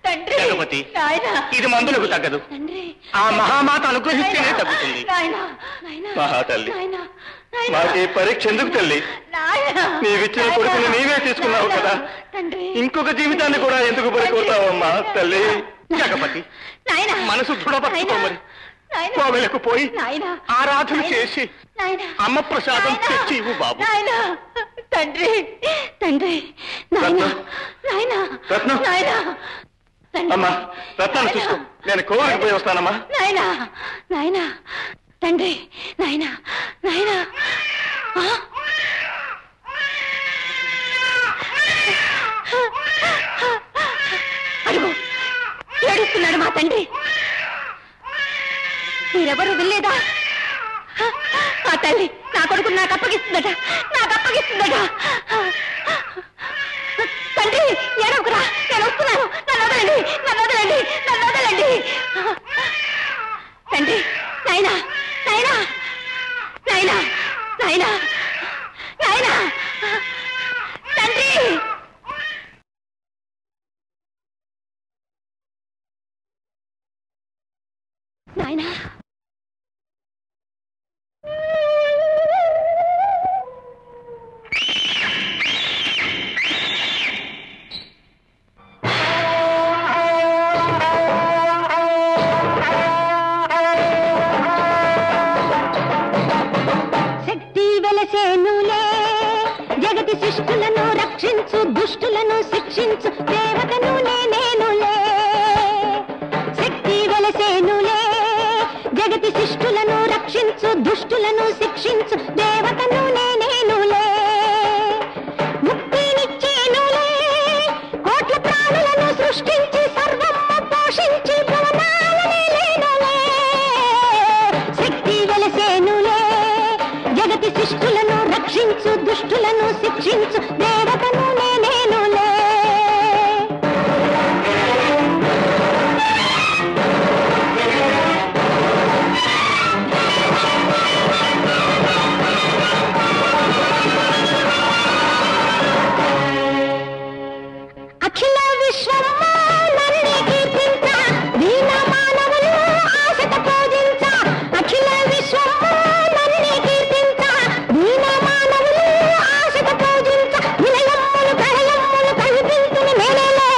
తండ్రి జగపతి నాయనా ఇది మందులకు తగ్గదు తండ్రి ఆ మహామాత అనుగ్రహిస్తేనే నాయనా, తగ్గుతుంది నాయనా నాయనా మహాతల్లి. నాయనా నాయనా మాకే పరీక్ష ఎందుకు తల్లి నాయనా నీవిచ్చిన నాయనా, కొడుకుని నీవే తీసుకున్నావు నాయనా, కదా తండ్రి ఇంకొక జీవితాన్ని కూడా ఎందుకు పడుకోతావమ్మా తల్లి నాయనా, జగపతి నాయనా మనసు దృఢపరచుకో నాయనా, మరి. నాయనా, కోవెలకు పోయి నాయనా ఆరాధన నాయనా, చేసి నాయనా అమ్మ ప్రసాదం నాయనా, తెచ్చి ఇవ్వు బాబు నాయనా తండ్రి తండ్రి నాయనా రత్నం. నాయనా రత్నం. నాయనా తండ్రి. అమ్మా రత్నాన్ని చూసుకో నేను కోవెలకు పోయి వస్తానమ్మా నాయనా నాయనా తండ్రి నాయనా నాయనా ఆ? అడుగు ఏడుస్తున్నాడు మా తండ్రి మీరెవరు వెళ్ళలేదా ఆ తల్లి నా కొడుకు నాకు అప్పగిస్తుందట నాకు అప్పగిస్తుందట తండ్రి ఏడవకురా నేను వస్తున్నాను నన్ను వదలండి నన్ను వదలండి నన్ను వదలండి తండ్రి నాయనా నాయనా నాయనా నాయనా నాయనా తండ్రి నాయనా శక్తి వెలసేనులే జగతి శిష్టులను రక్షించు దుష్టులను శిక్షించు దేవతను నేనులే శక్తి వెలసేనులే జగతి శిష్టులను రక్షించు దుష్టులను శిక్షించు దేవతను నేనులే ముక్తినిచ్చేనులే కోట్ల ప్రాణులను సృష్టించి సర్వమ్మ పోషించి భువనాలని లేనులే శక్తి వెలసేనులే జగతి శిష్టులను రక్షించు దుష్టులను శిక్షించు దేవతను నేనులే అఖిల విశ్వము నన్ను కీర్తించ దీన మానవులు ఆశత పూజించ అఖిల విశ్వము నన్ను కీర్తించ దీన మానవులు ఆశత పూజించ విలయమ్ములు ప్రళయమ్ములు కల్పించును నేనేలే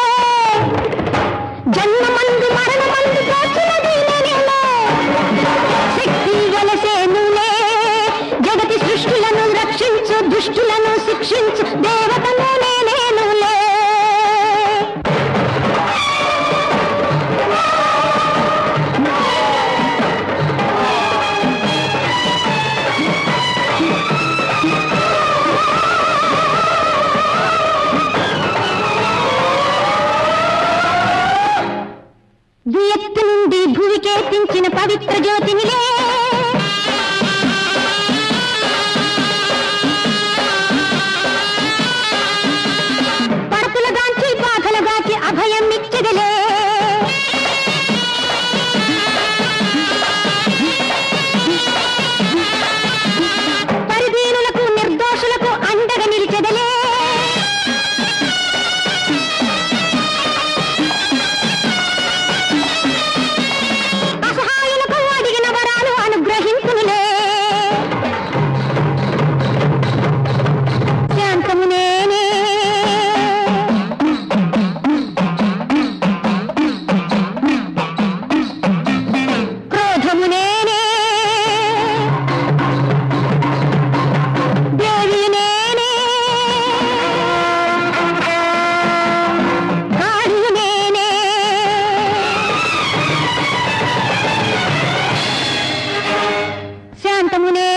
జన్మమందు మరణమందు దోచినది నేనేలే శక్తి గలసేనులే జగతి సృష్టులను రక్షించు దుష్టులను శిక్షించు దేవతను నేనేనులే దుయత్తు నుండి భూమికేర్పించిన పవిత్ర జ్యోతినిలే పరపులగాంచి బాధలుగాచి అభయం ఇచ్చగలే పరిదీనులకు నిర్దోషులకు అండగా నిలిచెదలే అసహాయులకు అడిగిన వరాలు అనుగ్రహించునులే శాంతము నేనే క్రోధము నేనే దేవి నేనే గాడి నేనే శాంతము నేనే